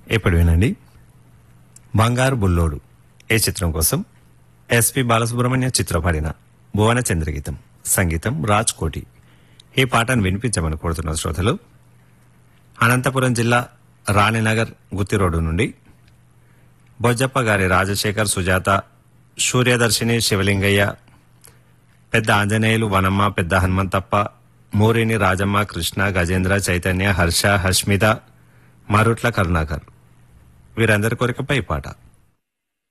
ఇప్పుడు వినండి బంగారు బుల్లోడు ఏ చిత్రం కోసం ఎస్పి బాలసుబ్రహ్మణ్య చిత్రపడిన భువన చంద్రగీతం సంగీతం రాజ్ కోటి ఈ పాటను వినిపించమని కోరుతున్న శ్రోతలు అనంతపురం జిల్లా రాణినగర్ గుత్తి రోడ్డు నుండి బొజ్జప్ప గారి రాజశేఖర్ సుజాత సూర్యదర్శిని శివలింగయ్య పెద్ద ఆంజనేయులు వనమ్మ పెద్ద హనుమంతప్ప మూరిని రాజమ్మ కృష్ణ గజేంద్ర చైతన్య హర్ష హష్మిత మరుట్ల కరుణాకర్ వీరందరి కోరికపై ఈ పాట